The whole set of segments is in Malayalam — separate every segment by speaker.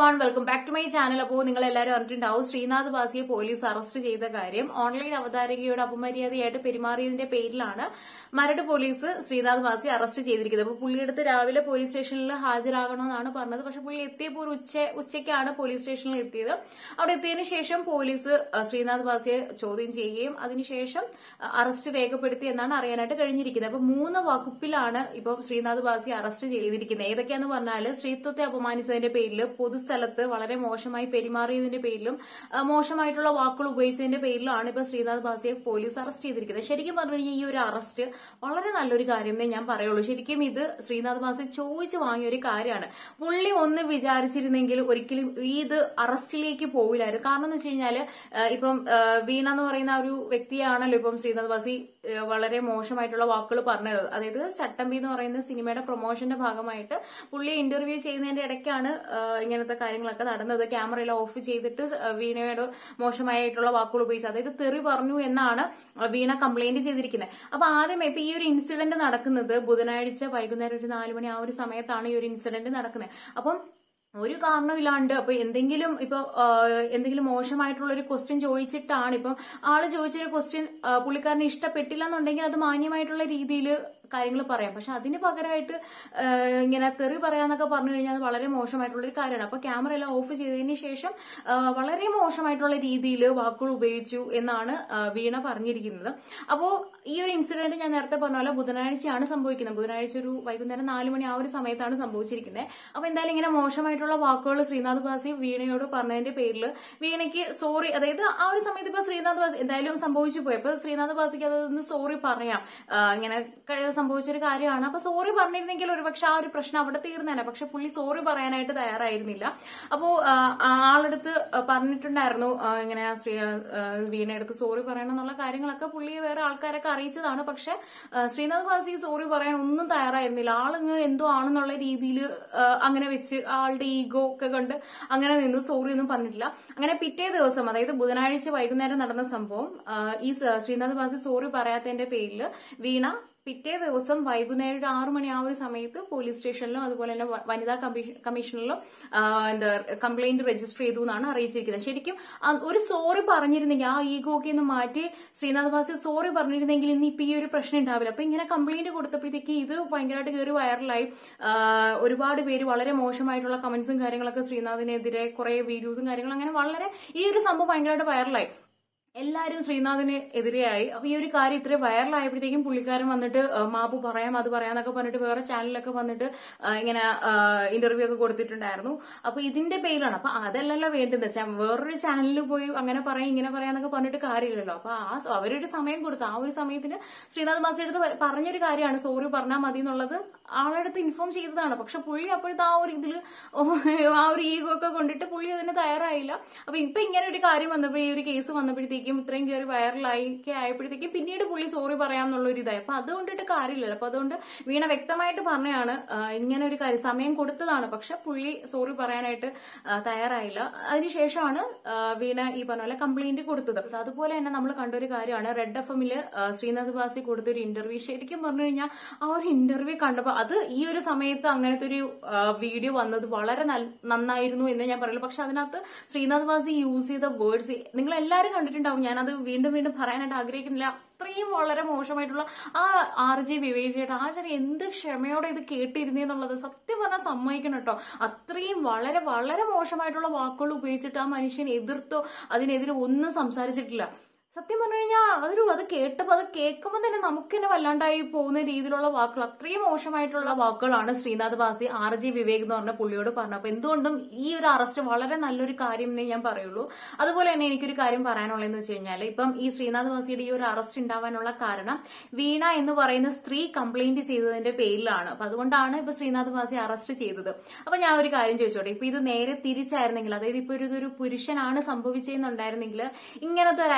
Speaker 1: one welcome back to my channel അപ്പോൾ നിങ്ങൾ എല്ലാവരും അറിഞ്ഞിട്ടുണ്ടാവും ശ്രീനാഥ് ബാസിയെ പോലീസ് അറസ്റ്റ് ചെയ്ത കാര്യം ഓൺലൈൻ അവതാരകയോട് അപമര്യാദയായിട്ട് പെരുമാറിയതിന്റെ പേരിലാണ് മരട് പോലീസ് ശ്രീനാഥ് ബാസിയെ അറസ്റ്റ് ചെയ്തിരിക്കുന്നത് അപ്പോൾ പുള്ളിയെടുത്ത് രാവിലെ പോലീസ് സ്റ്റേഷനിൽ ഹാജരാകണമെന്നാണ് പറഞ്ഞത് പക്ഷെ പുള്ളി എത്തിയപ്പോൾ ഒരു ഉച്ച ഉച്ചയ്ക്കാണ് പോലീസ് സ്റ്റേഷനിൽ എത്തിയത് അവിടെ എത്തിയതിനു ശേഷം പോലീസ് അഹ്, ശ്രീനാഥ് ബാസിയെ ചോദ്യം ചെയ്യുകയും അതിനുശേഷം അഹ്, അറസ്റ്റ് രേഖപ്പെടുത്തി എന്നാണ് അറിയാനായിട്ട് കഴിഞ്ഞിരിക്കുന്നത് അപ്പൊ മൂന്ന് വകുപ്പിലാണ് ഇപ്പോൾ ശ്രീനാഥ് ബാസി അറസ്റ്റ് ചെയ്തിരിക്കുന്നത് ഏതൊക്കെയാന്ന് പറഞ്ഞാൽ സ്ത്രീത്വത്തെ അപമാനിച്ചതിന്റെ പേരിൽ പൊതുസ്ഥലത്ത് വളരെ മോശമായി പെരുമാറിയതിന്റെ പേരിലും ആ, മോശമായിട്ടുള്ള വാക്കുകൾ ഉപയോഗിച്ചതിന്റെ പേരിലാണ് ഇപ്പൊ ശ്രീനാഥ് ബാസിയെ പോലീസ് അറസ്റ്റ് ചെയ്തിരിക്കുന്നത് ശരിക്കും പറഞ്ഞു കഴിഞ്ഞാൽ ഈ ഒരു അറസ്റ്റ് വളരെ നല്ലൊരു കാര്യം എന്നേ ഞാൻ പറയുള്ളൂ ശരിക്കും ഇത് ശ്രീനാഥ് ബാസി ചോദിച്ചു വാങ്ങിയ ഒരു കാര്യമാണ് പുള്ളി ഒന്ന് വിചാരിച്ചിരുന്നെങ്കിൽ ഒരിക്കലും ഈ ഇത് അറസ്റ്റിലേക്ക് പോവില്ലായിരുന്നു കാരണം എന്ന് വെച്ച് കഴിഞ്ഞാല് ആ, ഇപ്പം ആ, വീണ എന്ന് പറയുന്ന ആ ഒരു വ്യക്തിയാണല്ലോ ഇപ്പം ശ്രീനാഥ് ബാസി ആ, വളരെ മോശമായിട്ടുള്ള വാക്കുകൾ പറഞ്ഞത് അതായത് ചട്ടമ്പി എന്ന് പറയുന്ന സിനിമയുടെ പ്രൊമോഷന്റെ ഭാഗമായിട്ട് പുള്ളിയെ ഇന്റർവ്യൂ ചെയ്യുന്നതിന്റെ ഇടയ്ക്കാണ് ആ, ഇങ്ങനത്തെ കാര്യങ്ങളൊക്കെ നടന്നത് ക്യാമറയെല്ലാം ഓഫ് ചെയ്തിട്ട് ആ, വീണയോട് മോശമായിട്ടുള്ള വാക്കുകൾ ഉപയോഗിച്ചത് അതായത് തെറി പറഞ്ഞു എന്നാണ് വീണ കംപ്ലൈന്റ് ചെയ്തിരിക്കുന്നത് അപ്പൊ ആദ്യമേ ഇപ്പൊ ഈ ഒരു ഇൻസിഡന്റ് നടക്കുന്നത് ബുധനാഴ്ച വൈകുന്നേരം ഒരു നാലു മണി ആ ഒരു സമയത്താണ് ഈ ഒരു ഇൻസിഡന്റ് നടക്കുന്നത് അപ്പം ഒരു കാരണമില്ലാണ്ട് അപ്പൊ എന്തെങ്കിലും ഇപ്പൊ ആ, എന്തെങ്കിലും മോശമായിട്ടുള്ള ഒരു ക്വസ്റ്റ്യൻ ചോദിച്ചിട്ടാണ് ഇപ്പം ആള് ചോദിച്ചൊരു ക്വസ്റ്റ്യൻ പുള്ളിക്കാരന് ഇഷ്ടപ്പെട്ടില്ല എന്നുണ്ടെങ്കിൽ അത് മാന്യമായിട്ടുള്ള രീതിയിൽ കാര്യങ്ങൾ പറയാം പക്ഷെ അതിന് പകരമായിട്ട് ആ, ഇങ്ങനെ തെറി പറയാന്നൊക്കെ പറഞ്ഞു കഴിഞ്ഞാൽ അത് വളരെ മോശമായിട്ടുള്ള ഒരു കാര്യമാണ് അപ്പൊ ക്യാമറ എല്ലാം ഓഫ് ചെയ്തതിന് ശേഷം ആ, വളരെ മോശമായിട്ടുള്ള രീതിയിൽ വാക്കുകൾ ഉപയോഗിച്ചു എന്നാണ് ആ, വീണ പറഞ്ഞിരിക്കുന്നത് അപ്പോ ഈ ഒരു ഇൻസിഡന്റ് ഞാൻ നേരത്തെ പറഞ്ഞ പോലെ ബുധനാഴ്ചയാണ് സംഭവിക്കുന്നത് ബുധനാഴ്ച ഒരു വൈകുന്നേരം നാല് മണി ആ ഒരു സമയത്താണ് സംഭവിച്ചിരിക്കുന്നത് അപ്പൊ എന്തായാലും ഇങ്ങനെ മോശമായിട്ടുള്ള വാക്കുകൾ ശ്രീനാഥ് ബാസി വീണയോട് പറഞ്ഞതിന്റെ പേരിൽ വീണയ്ക്ക് സോറി അതായത് ആ ഒരു സമയത്ത് ഇപ്പൊ ശ്രീനാഥ് ബാസി എന്തായാലും സംഭവിച്ചു പോയി അപ്പൊ ശ്രീനാഥ് ബാസിക്ക് അതൊന്ന് സോറി പറയാം ആ, ഇങ്ങനെ കഴി- സംഭവിച്ചൊരു കാര്യമാണ് അപ്പൊ സോറി പറഞ്ഞിരുന്നെങ്കിൽ ഒരുപക്ഷെ ആ ഒരു പ്രശ്നം അവിടെ തീർന്നേനെ പക്ഷെ പുള്ളി സോറി പറയാനായിട്ട് തയ്യാറായിരുന്നില്ല അപ്പോ ആ, ആളെടുത്ത് പറഞ്ഞിട്ടുണ്ടായിരുന്നു ആ, ഇങ്ങനെ ആ ശ്രീ ആ, വീണയെടുത്ത് സോറി പറയണം എന്നുള്ള കാര്യങ്ങളൊക്കെ പുള്ളി വേറെ ആൾക്കാരൊക്കെ അറിയിച്ചതാണ് പക്ഷെ ആ, ശ്രീനാഥ് ബാസി സോറി പറയാൻ ഒന്നും തയ്യാറായിരുന്നില്ല ആളിങ്ങ് എന്തോ ആണെന്നുള്ള രീതിയിൽ അങ്ങനെ വെച്ച് ആളുടെ ഈഗോ ഒക്കെ കണ്ട് അങ്ങനെ നിന്നു സോറി ഒന്നും പറഞ്ഞിട്ടില്ല അങ്ങനെ പിറ്റേ ദിവസം അതായത് ബുധനാഴ്ച വൈകുന്നേരം നടന്ന സംഭവം ആ, ഈ സ- ശ്രീനാഥ് ബാസി സോറി പറയാത്തതിന്റെ പേരിൽ വീണ പിറ്റേ ദിവസം വൈകുന്നേരം ഒരു ആറു മണി ആ ഒരു സമയത്ത് പോലീസ് സ്റ്റേഷനിലും അതുപോലെ തന്നെ വ- വനിതാ കമ്മീഷൻ- കമ്മീഷനിലും ആ, എന്താ കംപ്ലൈന്റ് രജിസ്റ്റർ ചെയ്തു എന്നാണ് അറിയിച്ചിരിക്കുന്നത് ശരിക്കും ആ ഒരു സോറി പറഞ്ഞിരുന്നെങ്കിൽ ആ ഈഗോ ഒക്കെ ഒന്ന് മാറ്റി ശ്രീനാഥ് ബാസി സോറി പറഞ്ഞിരുന്നെങ്കിൽ ഇന്ന് ഇപ്പൊ ഈ ഒരു പ്രശ്നം ഉണ്ടാവില്ല അപ്പൊ ഇങ്ങനെ കംപ്ലൈന്റ് കൊടുത്തപ്പോഴത്തേക്ക് ഇത് ഭയങ്കരമായിട്ട് കയറി വൈറലായി ആ, ഒരുപാട് പേര് വളരെ മോശമായിട്ടുള്ള കമന്റ്സും കാര്യങ്ങളൊക്കെ ശ്രീനാഥിനെതിരെ കുറെ വീഡിയോസും കാര്യങ്ങളും അങ്ങനെ വളരെ ഈ ഒരു സംഭവം ഭയങ്കരമായിട്ട് വൈറലായി എല്ലാരും ശ്രീനാഥിന് എതിരെയായി അപ്പൊ ഈ ഒരു കാര്യം ഇത്രയും വൈറലായപ്പോഴത്തേക്കും പുള്ളിക്കാരൻ വന്നിട്ട് ആ, മാപ്പ് പറയാം അത് പറയാന്നൊക്കെ പറഞ്ഞിട്ട് വേറെ ചാനലിലൊക്കെ വന്നിട്ട് ആ, ഇങ്ങനെ ഇന്റർവ്യൂ ഒക്കെ കൊടുത്തിട്ടുണ്ടായിരുന്നു അപ്പൊ ഇതിന്റെ പേരിലാണ് അപ്പൊ അതല്ലല്ലോ വേണ്ടുന്നത് ചാ- വേറൊരു ചാനലിൽ പോയി അങ്ങനെ പറയാം ഇങ്ങനെ പറയാന്നൊക്കെ പറഞ്ഞിട്ട് കാര്യമില്ലല്ലോ അപ്പൊ ആ സ- അവരൊരു സമയം കൊടുത്തു ആ ഒരു സമയത്തിന് ശ്രീനാഥ് ബാസി അടുത്ത് പ- പറഞ്ഞൊരു കാര്യമാണ് സോറി പറഞ്ഞാൽ മതി എന്നുള്ളത് ആളെടുത്ത് ഇൻഫോം ചെയ്തതാണ് പക്ഷെ പുള്ളി അപ്പോഴത്തെ ആ ഒരു ഇതില് ഓ, ആ ഒരു ഈഗോ ഒക്കെ കൊണ്ടിട്ട് പുള്ളി അതിന് തയ്യാറായില്ല അപ്പൊ ഇപ്പൊ ഇങ്ങനെ ഒരു കാര്യം വന്നപ്പോൾ ഈ ഒരു കേസ് വന്നപ്പോഴത്തേക്കും ഇത്രയും കയറി വൈറലായി ഒക്കെ ആയപ്പോഴത്തേക്കും പിന്നീട് പുള്ളി സോറി പറയാമെന്നുള്ള ഒരു ഇതായി അപ്പൊ അതുകൊണ്ടിട്ട് കാര്യമില്ലല്ലോ അപ്പൊ അതുകൊണ്ട് വീണ വ്യക്തമായിട്ട് പറഞ്ഞാണ് ഇങ്ങനെ ഒരു കാര്യം സമയം കൊടുത്തതാണ് പക്ഷെ പുള്ളി സോറി പറയാനായിട്ട് ആ, തയ്യാറായില്ല അതിനുശേഷമാണ് ആ, വീണ ഈ പറഞ്ഞ പോലെ കംപ്ലൈന്റ് കൊടുത്തത് അതുപോലെ തന്നെ നമ്മൾ കണ്ടൊരു കാര്യമാണ് റെഡ് എഫ് എമ്മില് ശ്രീനാഥ് ബാസി കൊടുത്തൊരു ഇന്റർവ്യൂ ശരിക്കും പറഞ്ഞു കഴിഞ്ഞാൽ ആ ഒരു ഇന്റർവ്യൂ കണ്ടപ്പോൾ അത് ഈ ഒരു സമയത്ത് അങ്ങനത്തെ ഒരു വീഡിയോ വന്നത് വളരെ നൽ- നന്നായിരുന്നു എന്ന് ഞാൻ പറയുള്ളൂ പക്ഷെ അതിനകത്ത് ശ്രീനാഥ് ബാസി യൂസ് ചെയ്ത വേർഡ്സ് നിങ്ങൾ എല്ലാവരും കണ്ടിട്ടുണ്ടാവും ഞാനത് വീണ്ടും വീണ്ടും പറയാനായിട്ട് ആഗ്രഹിക്കുന്നില്ല അത്രയും വളരെ മോശമായിട്ടുള്ള ആ ആർ ജെ വിവേചേട്ട ആ ചേട്ടൻ എന്ത് ക്ഷമയോടെ ഇത് കേട്ടിരുന്നെന്നുള്ളത് സത്യം പറഞ്ഞാൽ സമ്മതിക്കണം കേട്ടോ അത്രയും വളരെ വളരെ മോശമായിട്ടുള്ള വാക്കുകൾ ഉപയോഗിച്ചിട്ട് ആ മനുഷ്യൻ എതിർത്തോ അതിനെതിരെ ഒന്നും സംസാരിച്ചിട്ടില്ല സത്യം പറഞ്ഞു കഴിഞ്ഞാൽ അതൊരു അത് കേട്ടപ്പോൾ അത് കേൾക്കുമ്പോൾ തന്നെ നമുക്ക് തന്നെ വല്ലാണ്ടായി പോകുന്ന രീതിയിലുള്ള വാക്കുകൾ അത്രയും മോശമായിട്ടുള്ള വാക്കുകളാണ് ശ്രീനാഥ് ബാസി ആർ ജി വിവേക് എന്ന് പറഞ്ഞ പുള്ളിയോട് പറഞ്ഞത് അപ്പൊ എന്തുകൊണ്ടും ഈ ഒരു അറസ്റ്റ് വളരെ നല്ലൊരു കാര്യം എന്നേ ഞാൻ പറയുള്ളൂ അതുപോലെ തന്നെ എനിക്കൊരു കാര്യം പറയാനുള്ളതെന്ന് വെച്ച് കഴിഞ്ഞാൽ ഇപ്പം ഈ ശ്രീനാഥ് ബാസിയുടെ ഈ ഒരു അറസ്റ്റ് ഉണ്ടാവാനുള്ള കാരണം വീണ എന്ന് പറയുന്ന സ്ത്രീ കംപ്ലൈന്റ് ചെയ്തതിന്റെ പേരിലാണ് അപ്പൊ അതുകൊണ്ടാണ് ഇപ്പൊ ശ്രീനാഥ് ബാസി അറസ്റ്റ് ചെയ്തത് അപ്പൊ ഞാൻ ഒരു കാര്യം ചോദിച്ചോട്ടെ ഇപ്പൊ ഇത് നേരെ തിരിച്ചായിരുന്നെങ്കിൽ അതായത് ഇപ്പൊ ഒരു ഇതൊരു പുരുഷനാണ് സംഭവിച്ചതെന്നുണ്ടായിരുന്നെങ്കിൽ ഇങ്ങനത്തെ ഒരു ആക്ഷൻ അതായത്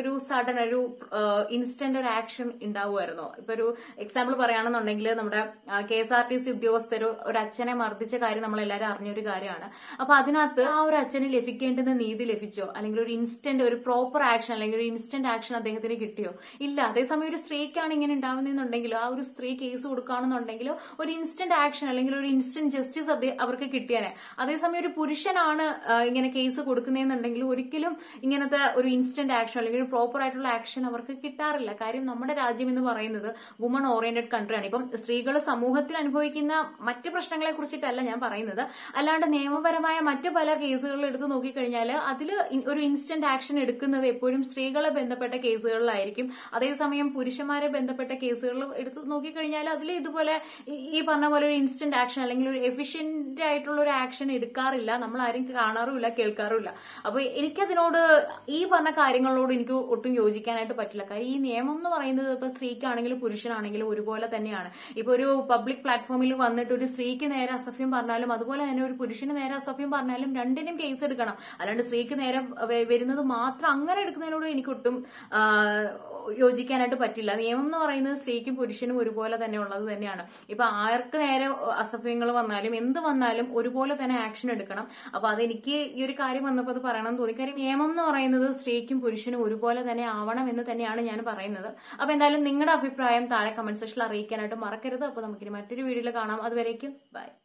Speaker 1: ഒരു സഡൻ ഒരു ഇൻസ്റ്റന്റ് ഒരു ആക്ഷൻ ഉണ്ടാവുമായിരുന്നോ ഇപ്പൊ ഒരു എക്സാമ്പിൾ പറയുകയാണെന്നുണ്ടെങ്കിൽ നമ്മുടെ K S R T C ഉദ്യോഗസ്ഥർ ഒരു അച്ഛനെ മർദ്ദിച്ച കാര്യം നമ്മൾ എല്ലാവരും അറിഞ്ഞൊരു കാര്യമാണ് അപ്പൊ അതിനകത്ത് ആ ഒരു അച്ഛന് ലഭിക്കേണ്ടുന്ന നീതി ലഭിച്ചോ അല്ലെങ്കിൽ ഒരു ഇൻസ്റ്റന്റ് ഒരു പ്രോപ്പർ ആക്ഷൻ അല്ലെങ്കിൽ ഒരു ഇൻസ്റ്റന്റ് ആക്ഷൻ അദ്ദേഹത്തിന് കിട്ടിയോ ഇല്ല അതേസമയം ഒരു സ്ത്രീക്കാണ് ഇങ്ങനെ ഉണ്ടാവുന്നതെന്നുണ്ടെങ്കിൽ ആ ഒരു സ്ത്രീ കേസ് കൊടുക്കുകയാണെന്നുണ്ടെങ്കിൽ ഒരു ഇൻസ്റ്റന്റ് ആക്ഷൻ അല്ലെങ്കിൽ ഒരു ഇൻസ്റ്റന്റ് ജസ്റ്റിസ് അവർക്ക് കിട്ടിയാനെ അതേസമയം ഒരു പുരുഷനാണ് ആ, ഇങ്ങനെ കേസ് കൊടുക്കുന്നതെന്നുണ്ടെങ്കിൽ ഒരിക്കലും ഇങ്ങനത്തെ ഒരു ഇൻസ്റ്റന്റ് ആക്ഷൻ അല്ലെങ്കിൽ ഒരു പ്രോപ്പർ ആയിട്ടുള്ള ആക്ഷൻ അവർക്ക് കിട്ടാറില്ല കാര്യം നമ്മുടെ രാജ്യം എന്ന് പറയുന്നത് വുമൺ ഓറിയന്റഡ് കൺട്രിയാണ് ഇപ്പം സ്ത്രീകൾ സമൂഹത്തിൽ അനുഭവിക്കുന്ന മറ്റ് പ്രശ്നങ്ങളെ കുറിച്ചിട്ടല്ല ഞാൻ പറയുന്നത് അല്ലാണ്ട് നിയമപരമായ മറ്റു പല കേസുകളിൽ എടുത്ത് നോക്കിക്കഴിഞ്ഞാൽ അതിൽ ഒരു ഇൻസ്റ്റന്റ് ആക്ഷൻ എടുക്കുന്നത് എപ്പോഴും സ്ത്രീകളെ ബന്ധപ്പെട്ട കേസുകളിലായിരിക്കും അതേസമയം പുരുഷന്മാരെ ബന്ധപ്പെട്ട കേസുകളിൽ എടുത്ത് നോക്കിക്കഴിഞ്ഞാൽ അതിൽ ഇതുപോലെ ഈ- ഈ പറഞ്ഞ പോലെ ഒരു ഇൻസ്റ്റന്റ് ആക്ഷൻ അല്ലെങ്കിൽ ഒരു എഫിഷ്യന്റ് ആയിട്ടുള്ള ഒരു ആക്ഷൻ എടുക്കാറില്ല നമ്മൾ ആരും കാണാറുമില്ല കേൾക്കാറുമില്ല അപ്പൊ എനിക്കതിനോട് ഈ പറഞ്ഞ കാര്യങ്ങളോട് എനിക്ക് ഒട്ടും യോജിക്കാനായിട്ട് പറ്റില്ല കാര്യം ഈ നിയമം എന്ന് പറയുന്നത് ഇപ്പൊ സ്ത്രീക്കാണെങ്കിലും പുരുഷനാണെങ്കിലും ഒരുപോലെ തന്നെയാണ് ഇപ്പൊ ഒരു പബ്ലിക് പ്ലാറ്റ്ഫോമിൽ വന്നിട്ട് ഒരു സ്ത്രീക്ക് നേരെ അസഭ്യം പറഞ്ഞാലും അതുപോലെ തന്നെ ഒരു പുരുഷന് നേരെ അസഭ്യം പറഞ്ഞാലും രണ്ടിനും കേസ് എടുക്കണം അല്ലാണ്ട് സ്ത്രീക്ക് നേരെ വ- വരുന്നത് മാത്രം അങ്ങനെ എടുക്കുന്നതിനോട് എനിക്കൊട്ടും ആ, യോജിക്കാനായിട്ട് പറ്റില്ല നിയമം എന്ന് പറയുന്നത് സ്ത്രീക്കും പുരുഷനും ഒരുപോലെ തന്നെ ഉള്ളത് തന്നെയാണ് ഇപ്പൊ ആർക്ക് നേരെ അസഭ്യങ്ങൾ വന്നാലും എന്ത് വന്നാലും ഒരുപോലെ തന്നെ ആക്ഷൻ എടുക്കണം അപ്പൊ അതെനിക്ക് ഈ ഒരു കാര്യം വന്നപ്പോൾ അത് പറയണം തോന്നി കാര്യം നിയമം എന്ന് പറയുന്നത് സ്ത്രീക്കും പുരുഷനും ഒരുപോലെ തന്നെ ആവണം എന്ന് തന്നെയാണ് ഞാൻ പറയുന്നത് അപ്പൊ എന്തായാലും നിങ്ങളുടെ അഭിപ്രായം താഴെ കമന്റ് സെക്ഷനിൽ അറിയിക്കാനായിട്ട് മറക്കരുത് അപ്പൊ നമുക്കിനി മറ്റൊരു വീഡിയോയിൽ കാണാം അതുവരേക്കും ബൈ